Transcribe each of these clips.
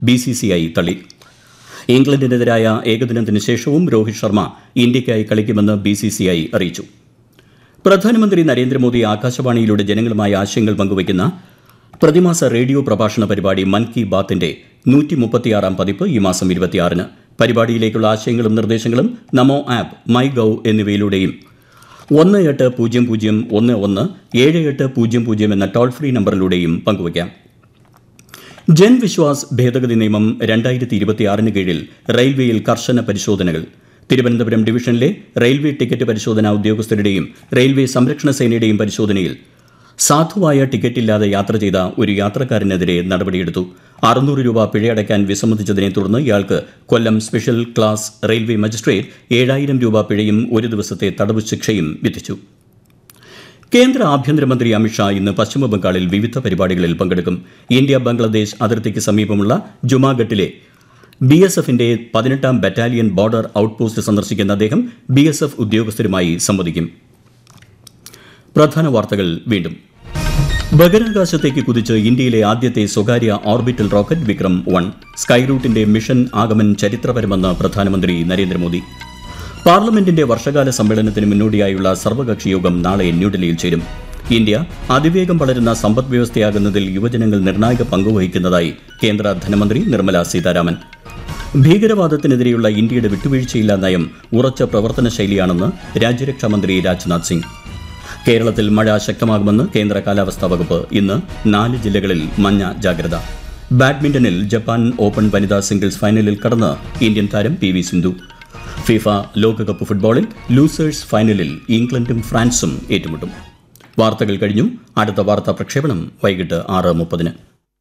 B C C I തള്ളി ഇംഗ്ലണ്ടിനെതിരായ ഏകദിനത്തിന് ശേഷവും രോഹിത് ശർമ്മ ഇന്ത്യയ്ക്കായി കളിക്കുമെന്ന് ബി സി സി ഐ അറിയിച്ചു പ്രധാനമന്ത്രി നരേന്ദ്രമോദി ആകാശവാണിയിലൂടെ ജനങ്ങളുമായി ആശയങ്ങൾ പങ്കുവയ്ക്കുന്ന പ്രതിമാസ റേഡിയോ പ്രഭാഷണ പരിപാടി മൻ കി ബാത്തിന്റെ നൂറ്റി മുപ്പത്തിയാറാം പതിപ്പ് ഈ മാസം ഇരുപത്തിയാറിന് പരിപാടിയിലേക്കുള്ള ആശയങ്ങളും നിർദ്ദേശങ്ങളും നമോ ആപ്പ് മൈ ഗൌ എന്നിവയിലൂടെയും ഒന്ന് എട്ട് പൂജ്യം പൂജ്യം ഒന്ന് ഒന്ന് ഏഴ് എട്ട് പൂജ്യം പൂജ്യം എന്ന ടോൾ ഫ്രീ നമ്പറിലൂടെയും പങ്കുവയ്ക്കാം ജൻ വിശ്വാസ് ഭേദഗതി നിയമം രണ്ടായിരത്തി ഇരുപത്തിയാറിന് കീഴിൽ റെയിൽവേയിൽ കർശന പരിശോധനകൾ തിരുവനന്തപുരം ഡിവിഷനിലെ റെയിൽവേ ടിക്കറ്റ് പരിശോധനാ ഉദ്യോഗസ്ഥരുടെയും റെയിൽവേ സംരക്ഷണ സേനയുടെയും പരിശോധനയിൽ സാധുവായ ടിക്കറ്റില്ലാതെ യാത്ര ചെയ്ത ഒരു യാത്രക്കാരനെതിരെ നടപടിയെടുത്തു അറുന്നൂറ് രൂപ പിഴയടയ്ക്കാൻ വിസമ്മതിച്ചതിനെ തുടർന്ന് ഇയാൾക്ക് Kollam special class railway magistrate ഏഴായിരം രൂപ പിഴയും ഒരു ദിവസത്തെ തടവ് ശിക്ഷയും വിധിച്ചു കേന്ദ്ര ആഭ്യന്തരമന്ത്രി അമിത്ഷാ ഇന്ന് പശ്ചിമബംഗാളിൽ വിവിധ പരിപാടികളിൽ പങ്കെടുക്കും ഇന്ത്യ ബംഗ്ലാദേശ് അതിർത്തിക്ക് സമീപമുള്ള ജുമാഗട്ടിലെ ബി എസ് എഫിന്റെ പതിനെട്ടാം ബറ്റാലിയൻ ബോർഡർ ഔട്ട്പോസ്റ്റ് സന്ദർശിക്കുന്ന അദ്ദേഹം ബി എസ് എഫ് ഉദ്യോഗസ്ഥരുമായി സംവദിക്കും പ്രധാന വാർത്തകൾ വീണ്ടും ബഹിരാകാശത്തേക്ക് കുതിച്ച് ഇന്ത്യയിലെ ആദ്യത്തെ സ്വകാര്യ ഓർബിറ്റൽ റോക്കറ്റ് വിക്രം വൺ സ്കൈറൂട്ടിന്റെ മിഷൻ ആഗമൻ ചരിത്രപരമെന്ന് പ്രധാനമന്ത്രി നരേന്ദ്രമോദി പാർലമെന്റിന്റെ വർഷകാല സമ്മേളനത്തിന് മുന്നോടിയായുള്ള സർവകക്ഷി യോഗം നാളെ ന്യൂഡൽഹിയിൽ ചേരും ഇന്ത്യ അതിവേഗം വളരുന്ന സമ്പദ് വ്യവസ്ഥയാകുന്നതിൽ യുവജനങ്ങൾ നിർണായക പങ്കുവഹിക്കുന്നതായി കേന്ദ്ര ധനമന്ത്രി നിർമ്മല സീതാരാമൻ ഭീകരവാദത്തിനെതിരെയുള്ള ഇന്ത്യയുടെ വിട്ടുവീഴ്ചയില്ലാ നയം ഉറച്ച പ്രവർത്തന ശൈലിയാണെന്ന് രാജ്യരക്ഷാമന്ത്രി രാജ്നാഥ് സിംഗ് കേരളത്തിൽ മഴ ശക്തമാകുമെന്ന് കേന്ദ്ര കാലാവസ്ഥാ വകുപ്പ് ഇന്ന് നാല് ജില്ലകളിൽ മഞ്ഞ ജാഗ്രത ബാഡ്മിന്റണിൽ ജപ്പാൻ ഓപ്പൺ വനിതാ സിംഗിൾസ് ഫൈനലിൽ കടന്ന് ഇന്ത്യൻ താരം പി വി സിന്ധു ഫിഫ ലോകകപ്പ് ഫുട്ബോളിൽ ലൂസേഴ്സ് ഫൈനലിൽ ഇംഗ്ലണ്ടും ഫ്രാൻസും ഏറ്റുമുട്ടും വാർത്തകൾ കഴിഞ്ഞു അടുത്ത വാർത്താ പ്രക്ഷേപണം വൈകിട്ട് ആറ് മുപ്പതിന്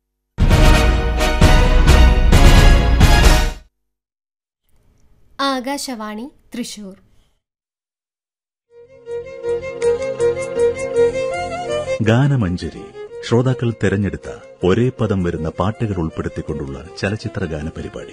ആകാശവാണി തൃശൂർ ഗാനമഞ്ജരി ശ്രോതാക്കൾ തെരഞ്ഞെടുത്ത ഒരേ പദം വരുന്ന പാട്ടുകൾ ഉൾപ്പെടുത്തിക്കൊണ്ടുള്ള ചലച്ചിത്ര ഗാന പരിപാടി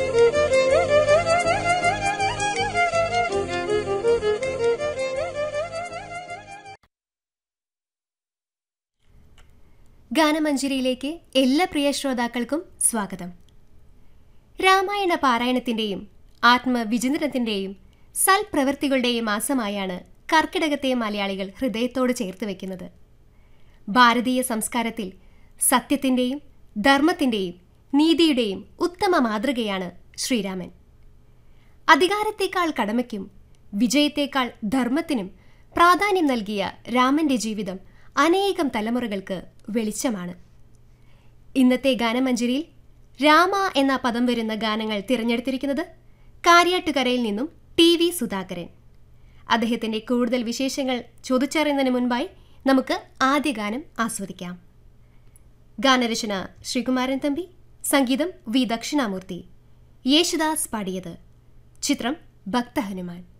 ഗാനമഞ്ജരിയിലേക്ക് എല്ലാ പ്രിയ ശ്രോതാക്കൾക്കും സ്വാഗതം രാമായണ പാരായണത്തിന്റെയും ആത്മവിചിന്തനത്തിന്റെയും സൽപ്രവൃത്തികളുടെയും മാസമായാണ് കർക്കിടകത്തെ മലയാളികൾ ഹൃദയത്തോട് ചേർത്ത് വയ്ക്കുന്നത് ഭാരതീയ സംസ്കാരത്തിൽ സത്യത്തിന്റെയും ധർമ്മത്തിന്റെയും നീതിയുടെയും ഉത്തമ മാതൃകയാണ് ശ്രീരാമൻ അധികാരത്തേക്കാൾ കടമയ്ക്കും വിജയത്തേക്കാൾ ധർമ്മത്തിനും പ്രാധാന്യം നൽകിയ രാമന്റെ ജീവിതം അനേകം തലമുറകൾക്ക് വെളിച്ചമാണ് ഇന്നത്തെ ഗാനമഞ്ജരിയിൽ രാമ എന്ന പദം വരുന്ന ഗാനങ്ങൾ തിരഞ്ഞെടുത്തിരിക്കുന്നത് കാര്യാട്ടുകരയിൽ നിന്നും ടി വി സുധാകരൻ അദ്ദേഹത്തിന്റെ കൂടുതൽ വിശേഷങ്ങൾ ചോദിച്ചറിയുന്നതിന് മുൻപായി നമുക്ക് ആദ്യ ഗാനം ആസ്വദിക്കാം ഗാനരചന ശ്രീകുമാരൻ തമ്പി സംഗീതം വി ദക്ഷിണാമൂർത്തി യേശുദാസ് പാടിയത് ചിത്രം ഭക്തഹനുമാൻ